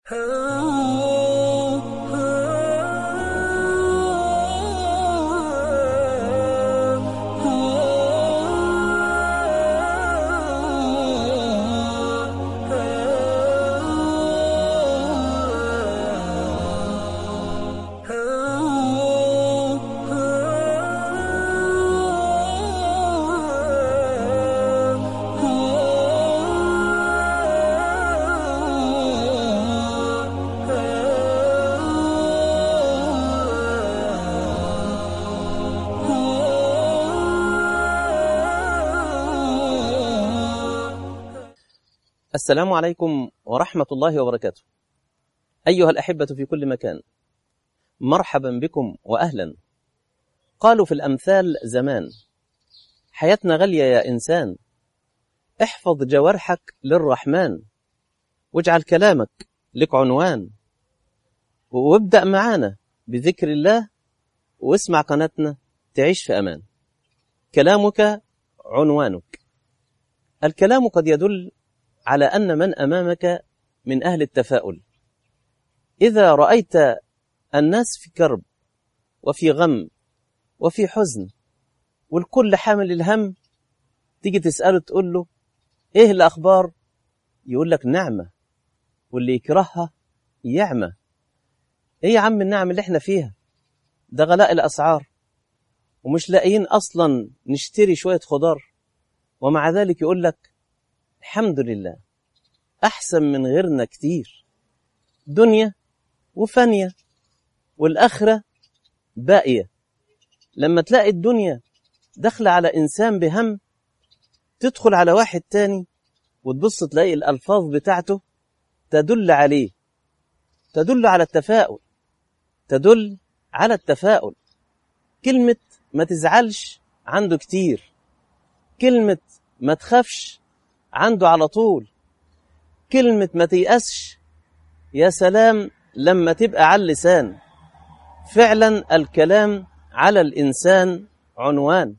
السلام عليكم ورحمة الله وبركاته. أيها الأحبة في كل مكان، مرحبا بكم وأهلا. قالوا في الأمثال زمان: حياتنا غالية يا إنسان، احفظ جوارحك للرحمن، واجعل كلامك لك عنوان، وابدأ معانا بذكر الله، واسمع قناتنا تعيش في أمان. كلامك عنوانك. الكلام قد يدل على أن من أمامك من أهل التفاؤل إذا رأيت الناس في كرب وفي غم وفي حزن والكل حامل الهم تيجي تسأله تقول له إيه الأخبار يقول لك نعمة واللي يكرهها يعمى إيه يا عم النعم اللي احنا فيها ده غلاء الأسعار ومش لاقيين أصلا نشتري شوية خضار ومع ذلك يقول لك الحمد لله أحسن من غيرنا كتير دنيا وفانية والآخرة باقية لما تلاقي الدنيا داخلة على إنسان بهم تدخل على واحد تاني وتبص تلاقي الألفاظ بتاعته تدل عليه تدل على التفاؤل تدل على التفاؤل كلمة ما تزعلش عنده كتير كلمة ما تخافش عنده على طول كلمة ما تيأسش يا سلام لما تبقى على اللسان فعلا الكلام على الإنسان عنوان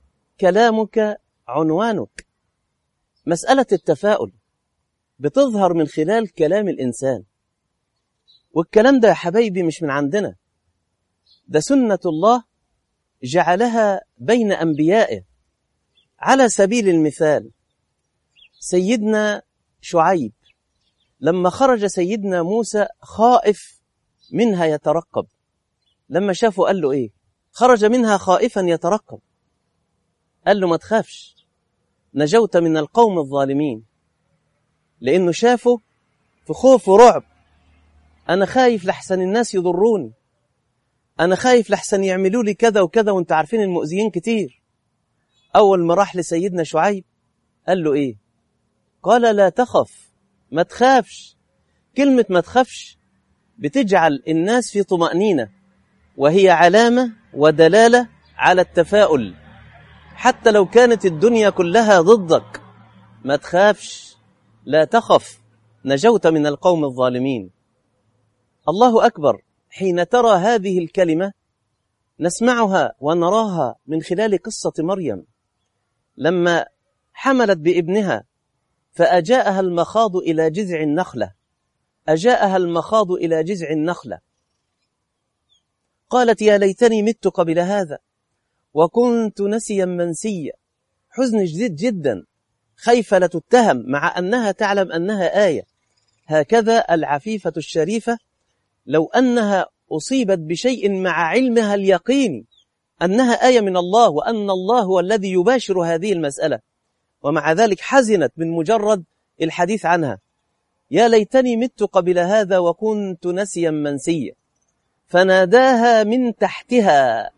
كلامك عنوانك مسألة التفاؤل بتظهر من خلال كلام الإنسان والكلام ده يا حبايبي مش من عندنا ده سنة الله جعلها بين أنبيائه على سبيل المثال سيدنا شعيب لما خرج سيدنا موسى خائف منها يترقب لما شافه قال له ايه خرج منها خائفا يترقب قال له ما تخافش نجوت من القوم الظالمين لانه شافه في خوف ورعب انا خايف لحسن الناس يضروني انا خايف لحسن يعملوا لي كذا وكذا وانت عارفين المؤذيين كتير اول ما راح لسيدنا شعيب قال له ايه قال لا تخف ما تخافش كلمة ما تخافش بتجعل الناس في طمأنينة وهي علامة ودلالة على التفاؤل حتى لو كانت الدنيا كلها ضدك ما تخافش لا تخف نجوت من القوم الظالمين الله أكبر حين ترى هذه الكلمة نسمعها ونراها من خلال قصة مريم لما حملت بابنها فأجاءها المخاض إلى جذع النخلة أجاءها المخاض إلى جذع النخلة قالت يا ليتني مت قبل هذا وكنت نسيا منسيا حزن جديد جدا خايفة لتتهم مع أنها تعلم أنها آية هكذا العفيفة الشريفة لو أنها أصيبت بشيء مع علمها اليقيني أنها آية من الله وأن الله هو الذي يباشر هذه المسألة ومع ذلك حزنت من مجرد الحديث عنها يا ليتني مت قبل هذا وكنت نسيا منسيا فناداها من تحتها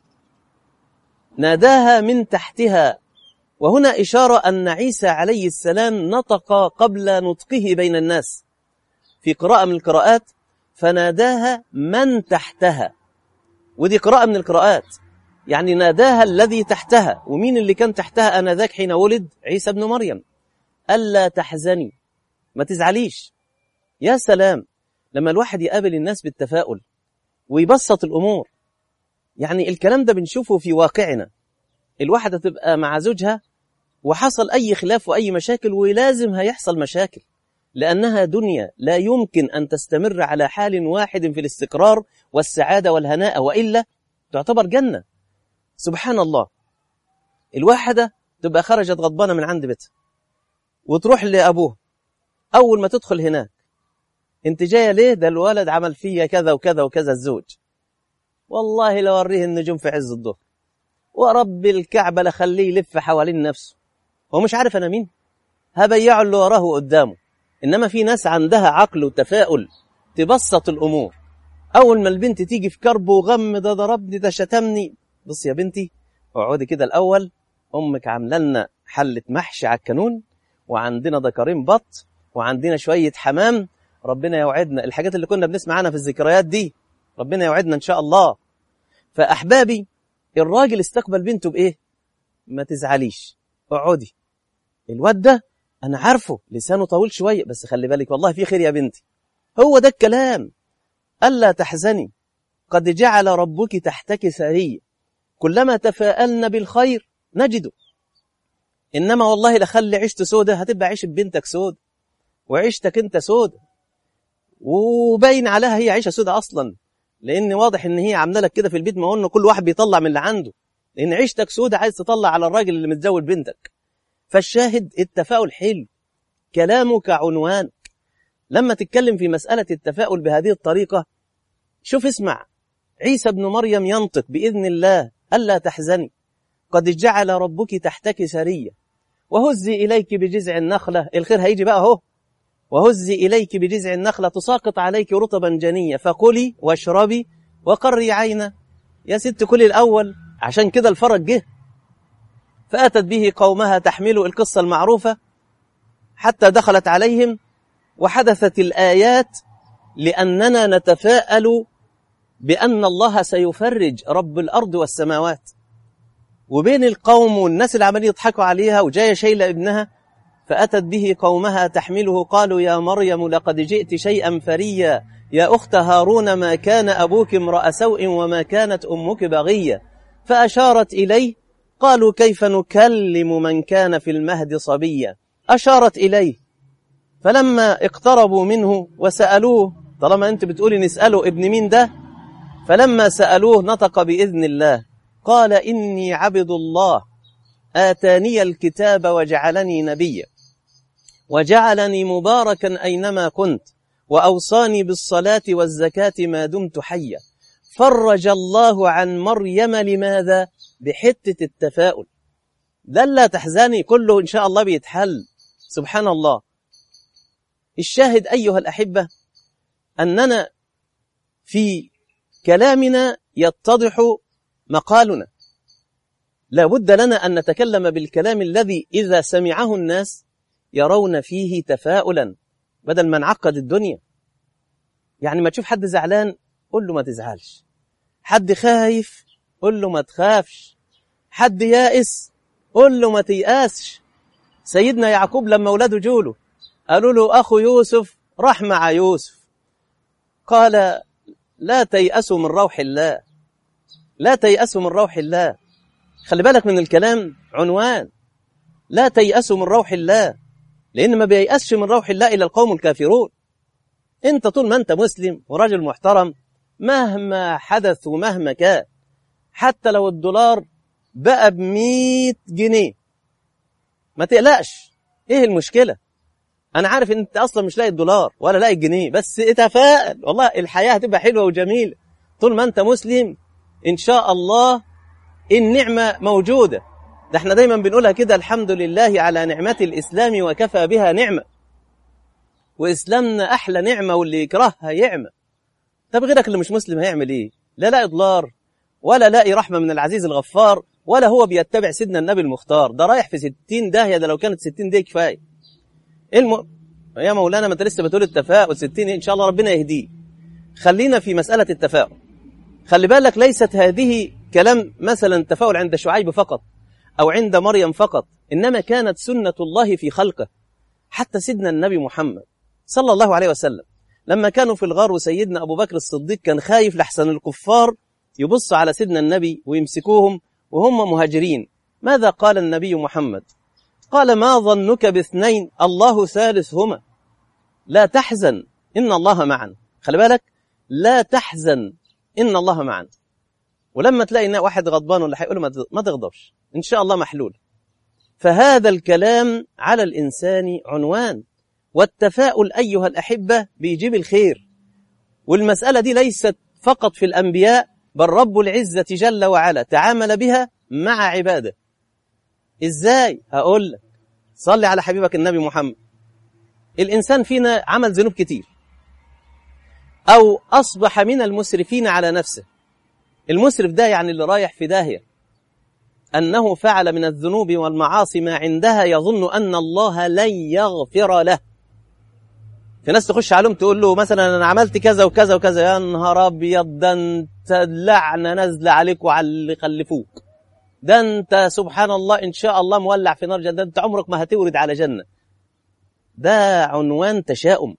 ناداها من تحتها وهنا إشارة أن عيسى عليه السلام نطق قبل نطقه بين الناس في قراءة من القراءات فناداها من تحتها ودي قراءة من القراءات يعني ناداها الذي تحتها ومين اللي كان تحتها آنذاك حين ولد عيسى ابن مريم ألا تحزني ما تزعليش يا سلام لما الواحد يقابل الناس بالتفاؤل ويبسط الأمور يعني الكلام ده بنشوفه في واقعنا الواحدة تبقى مع زوجها وحصل أي خلاف وأي مشاكل ولازم هيحصل مشاكل لأنها دنيا لا يمكن أن تستمر على حال واحد في الاستقرار والسعادة والهناء وإلا تعتبر جنة سبحان الله الواحدة تبقى خرجت غضبانة من عند بيتها وتروح لأبوه أول ما تدخل هناك انت جاية ليه ده الولد عمل فيا كذا وكذا وكذا الزوج والله لو أوريه النجوم في عز الظهر ورب الكعبة لخليه يلف حوالين نفسه هو مش عارف أنا مين هبيعه اللي وراه قدامه إنما في ناس عندها عقل وتفاؤل تبسط الأمور أول ما البنت تيجي في كرب وغم ده ضربني ده شتمني بص يا بنتي اقعدي كده الأول أمك عاملة لنا حلة محشي على الكانون وعندنا دكارين بط وعندنا شوية حمام ربنا يوعدنا الحاجات اللي كنا بنسمع عنها في الذكريات دي ربنا يوعدنا إن شاء الله فأحبابي الراجل استقبل بنته بإيه ما تزعليش اقعدي الواد ده أنا عارفه لسانه طويل شوية بس خلي بالك والله في خير يا بنتي هو ده الكلام ألا تحزني قد جعل ربك تحتك سرية كلما تفاءلنا بالخير نجده إنما والله لخلي عيشته سودة هتبقى عيش بنتك سود وعيشتك أنت سود وباين عليها هي عيشة سودة أصلا لأن واضح إن هي عاملة لك كده في البيت ما هو إنه كل واحد بيطلع من اللي عنده لأن عيشتك سودة عايز تطلع على الراجل اللي متزوج بنتك فالشاهد التفاؤل حلو كلامك عنوانك لما تتكلم في مسألة التفاؤل بهذه الطريقة شوف اسمع عيسى بن مريم ينطق بإذن الله ألا تحزني قد جعل ربك تحتك سرية وهزي إليك بجذع النخلة الخير هيجي بقى اهو وهزي إليك بجذع النخلة تساقط عليك رطبا جنية فكلي واشربي وقري عينا يا ست كلي الأول عشان كده الفرج جه فأتت به قومها تحمل القصة المعروفة حتى دخلت عليهم وحدثت الآيات لأننا نتفاءل بأن الله سيفرج رب الأرض والسماوات وبين القوم والناس اللي عمالين يضحكوا عليها وجاية شايلة ابنها فأتت به قومها تحمله قالوا يا مريم لقد جئت شيئا فريا يا أخت هارون ما كان أبوك امرأ سوء وما كانت أمك بغية فأشارت إليه قالوا كيف نكلم من كان في المهد صبيا أشارت إليه فلما اقتربوا منه وسألوه طالما أنت بتقولي نسأله ابن مين ده فلما سألوه نطق بإذن الله قال إني عبد الله آتاني الكتاب وجعلني نبيا وجعلني مباركا أينما كنت وأوصاني بالصلاة والزكاة ما دمت حيا فرج الله عن مريم لماذا بحتة التفاؤل ده لا تحزني كله إن شاء الله بيتحل سبحان الله الشاهد أيها الأحبة أننا في كلامنا يتضح مقالنا لا بد لنا أن نتكلم بالكلام الذي إذا سمعه الناس يرون فيه تفاؤلا بدل ما نعقد الدنيا يعني ما تشوف حد زعلان قل له ما تزعلش حد خايف قل له ما تخافش حد يائس قل له ما تيأسش سيدنا يعقوب لما اولاده جوله قالوا له أخو يوسف راح مع يوسف قال لا تيأسوا من روح الله لا تيأسوا من روح الله خلي بالك من الكلام عنوان لا تيأسوا من روح الله لأن ما بييأسش من روح الله إلا القوم الكافرون أنت طول ما أنت مسلم وراجل محترم مهما حدث ومهما كان حتى لو الدولار بقى بمية جنيه ما تقلقش ايه المشكلة انا عارف ان انت اصلا مش لاقي الدولار ولا لاقي الجنيه بس اتفائل والله الحياة هتبقى حلوة وجميلة طول ما انت مسلم ان شاء الله النعمة موجودة ده احنا دايما بنقولها كده الحمد لله على نعمة الإسلام وكفى بها نعمة وإسلامنا أحلى نعمة واللي يكرهها يعمى طب غيرك اللي مش مسلم هيعمل إيه لا لاقي دولار ولا لاقي رحمة من العزيز الغفار ولا هو بيتبع سيدنا النبي المختار ده رايح في ستين داهية ده لو كانت ستين دي كفاية الم... يا مولانا ما انت لسه بتقول التفاؤل ستين إن شاء الله ربنا يهديه خلينا في مسألة التفاؤل خلي بالك ليست هذه كلام مثلا تفاؤل عند شعيب فقط أو عند مريم فقط إنما كانت سنة الله في خلقه حتى سيدنا النبي محمد صلى الله عليه وسلم لما كانوا في الغار وسيدنا أبو بكر الصديق كان خايف لحسن الكفار يبص على سيدنا النبي ويمسكوهم وهم مهاجرين ماذا قال النبي محمد قال ما ظنك باثنين الله ثالثهما لا تحزن إن الله معنا خلي بالك لا تحزن إن الله معنا ولما تلاقي إن واحد غضبان ولا هيقول له ما تغضبش إن شاء الله محلول فهذا الكلام على الإنسان عنوان والتفاؤل أيها الأحبة بيجيب الخير والمسألة دي ليست فقط في الأنبياء بل رب العزة جل وعلا تعامل بها مع عباده إزاي؟ هقول لك صلي على حبيبك النبي محمد الإنسان فينا عمل ذنوب كتير أو أصبح من المسرفين على نفسه المسرف ده يعني اللي رايح في داهية أنه فعل من الذنوب والمعاصي ما عندها يظن أن الله لن يغفر له في ناس تخش عليهم تقول له مثلا أنا عملت كذا وكذا وكذا يا نهار أبيض ده أنت لعنة نازلة عليك وعلى اللي خلفوك ده أنت سبحان الله إن شاء الله مولع في نار جنة أنت عمرك ما هتورد على جنة ده عنوان تشاؤم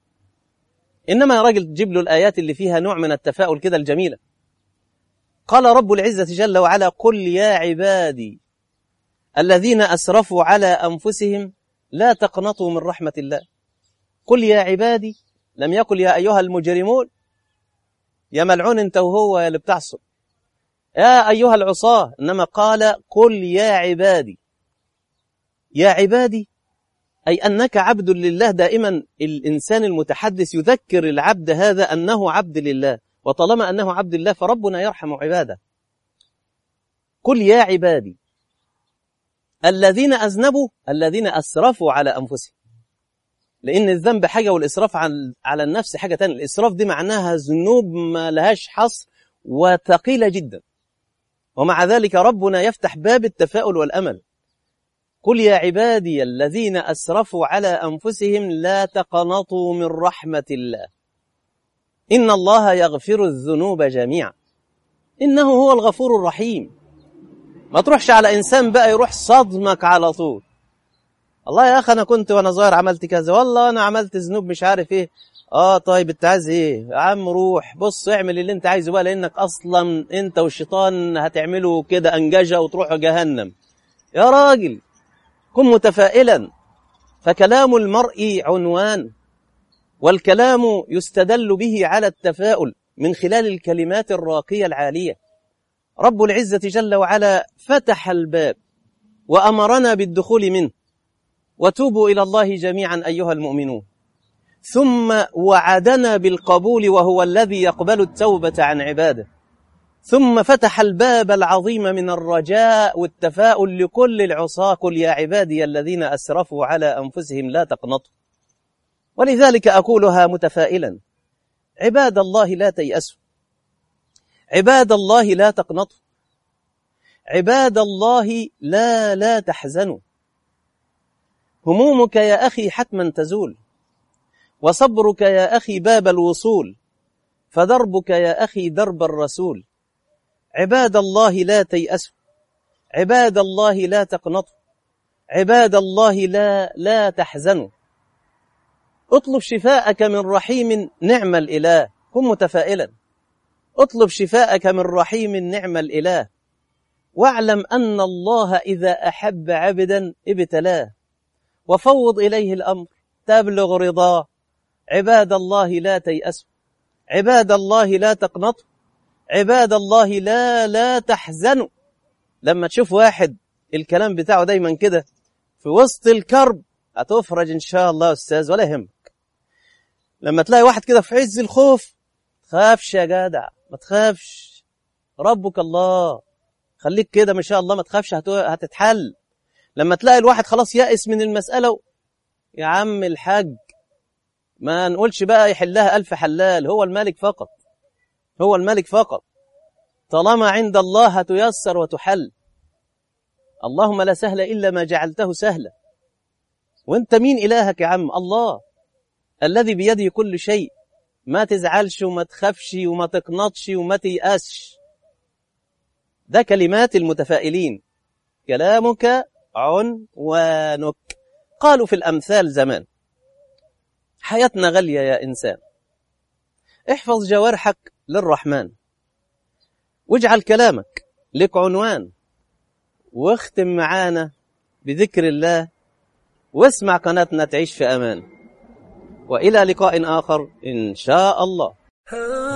إنما يا راجل تجيب له الآيات اللي فيها نوع من التفاؤل كده الجميلة قال رب العزة جل وعلا قل يا عبادي الذين أسرفوا على أنفسهم لا تقنطوا من رحمة الله قل يا عبادي لم يقل يا أيها المجرمون يا ملعون انت وهو يا اللي بتعصب يا أيها العصاة إنما قال قل يا عبادي يا عبادي أي أنك عبد لله دائما الإنسان المتحدث يذكر العبد هذا أنه عبد لله وطالما أنه عبد الله فربنا يرحم عباده قل يا عبادي الذين أذنبوا الذين أسرفوا على أنفسهم لأن الذنب حاجة والإسراف على النفس حاجة تانية الإسراف دي معناها ذنوب ما لهاش حصر وثقيلة جدا ومع ذلك ربنا يفتح باب التفاؤل والأمل قل يا عبادي الذين أسرفوا على أنفسهم لا تقنطوا من رحمة الله إن الله يغفر الذنوب جميعا إنه هو الغفور الرحيم ما تروحش على إنسان بقى يروح صدمك على طول الله يا أخي أنا كنت وأنا صغير عملت كذا والله أنا عملت ذنوب مش عارف إيه آه طيب أنت عايز إيه يا عم روح بص اعمل اللي أنت عايزه بقى لأنك أصلا أنت والشيطان هتعملوا كده أنججة وتروحوا جهنم يا راجل كن متفائلا فكلام المرء عنوان والكلام يستدل به على التفاؤل من خلال الكلمات الراقية العالية رب العزة جل وعلا فتح الباب وأمرنا بالدخول منه وتوبوا إلى الله جميعا أيها المؤمنون ثم وعدنا بالقبول وهو الذي يقبل التوبة عن عباده ثم فتح الباب العظيم من الرجاء والتفاؤل لكل العصاة قل يا عبادي الذين أسرفوا على أنفسهم لا تقنطوا ولذلك أقولها متفائلا عباد الله لا تيأسوا عباد الله لا تقنطوا عباد الله لا لا تحزنوا همومك يا أخي حتما تزول وصبرك يا أخي باب الوصول فدربك يا أخي درب الرسول عباد الله لا تيأسوا عباد الله لا تقنطوا عباد الله لا لا تحزنوا اطلب شفاءك من رحيم نعم الإله كن متفائلا اطلب شفاءك من رحيم نعم الإله واعلم أن الله إذا أحب عبدا ابتلاه وفوض إليه الأمر تبلغ رضاه عباد الله لا تيأسوا عباد الله لا تقنطوا عباد الله لا لا تحزنوا لما تشوف واحد الكلام بتاعه دايما كده في وسط الكرب هتفرج ان شاء الله استاذ ولا يهمك لما تلاقي واحد كده في عز الخوف تخافش يا جدع ما تخافش ربك الله خليك كده ما شاء الله ما تخافش هتتحل لما تلاقي الواحد خلاص يأس من المسألة يا عم الحاج ما نقولش بقى يحلها ألف حلال هو الملك فقط هو الملك فقط طالما عند الله هتيسر وتحل اللهم لا سهل إلا ما جعلته سهلا وانت مين إلهك يا عم الله الذي بيده كل شيء ما تزعلش وما تخافش وما تقنطش وما تيأسش ده كلمات المتفائلين كلامك عنوانك قالوا في الأمثال زمان حياتنا غالية يا إنسان احفظ جوارحك للرحمن واجعل كلامك لك عنوان واختم معانا بذكر الله واسمع قناتنا تعيش في أمان والى لقاء اخر ان شاء الله